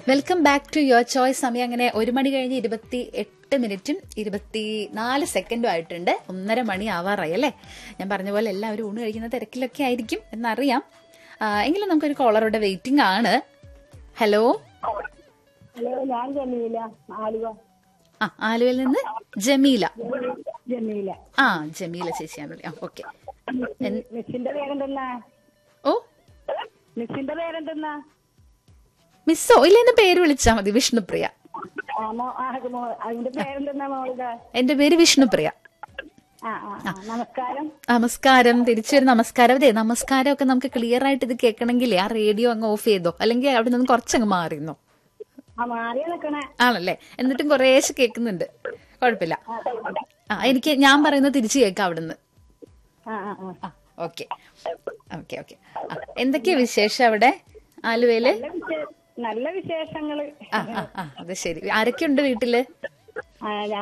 welcome back to your choice സമയം അങ്ങനെ ഒരു മണി കഴിഞ്ഞ് ഇരുപത്തി എട്ട് മിനിറ്റും ഇരുപത്തി നാല് സെക്കൻഡും ആയിട്ടുണ്ട് ഒന്നര മണി ആവാറായി അല്ലേ ഞാൻ പറഞ്ഞ പോലെ എല്ലാവരും ഊണ് കഴിക്കുന്ന തിരക്കിലൊക്കെ ആയിരിക്കും എന്നറിയാം ആ, എങ്കിലും നമുക്കൊരു കോളറുടെ വെയിറ്റിംഗ് ആണ് ഹലോ ഹലോ ഞാൻ ജമീല ആലുവ ആ ആലുവയിൽ നിന്ന് ജമീല ജമീല ആ ജമീല ചേച്ചിയാണ് വിളി ഓക്കെ മിസ്സിന്റെ പേരെന്തെന്നാ ഓ മിസ്സിന്റെ പേരെന്തെന്നാ മിസ്സോ ഇല്ല എന്റെ പേര് വിളിച്ചാ മതി വിഷ്ണുപ്രിയ ആ മോ ആ മോ അതിന്റെ പേരെന്തെന്നാ മോളുടെ എന്റെ പേര് വിഷ്ണുപ്രിയ ആ ആ ആ, നമസ്കാരം നമസ്കാരം തിരിച്ചൊരു നമസ്കാരം അതെ നമസ്കാരം ഒക്കെ നമുക്ക് ക്ലിയർ ആയിട്ട് ഇത് കേൾക്കണമെങ്കിൽ ആ റേഡിയോ അങ്ങ് ഓഫ് ചെയ്തോ അല്ലെങ്കിൽ അവിടെ നിന്ന് കുറച്ചങ്ങ് മാറിയിരുന്നോ ആ മാറിയ നിക്കണേ ആണല്ലേ എന്നിട്ടും കുറേശ്ശെ കേൾക്കുന്നുണ്ട് കുഴപ്പമില്ല ആ എനിക്ക് ഞാൻ പറയുന്നത് തിരിച്ചു കേൾക്കാം അവിടുന്ന് ആ ആ ആ ആ ഓക്കെ ഓക്കെ ഓക്കെ എന്തൊക്കെയാ വിശേഷം അവിടെ ആലുവയില് നല്ല വിശേ- നല്ല വിശേഷങ്ങള് ആ ആ ആ അത് ശരി ആരൊക്കെയുണ്ട് വീട്ടില് ആ,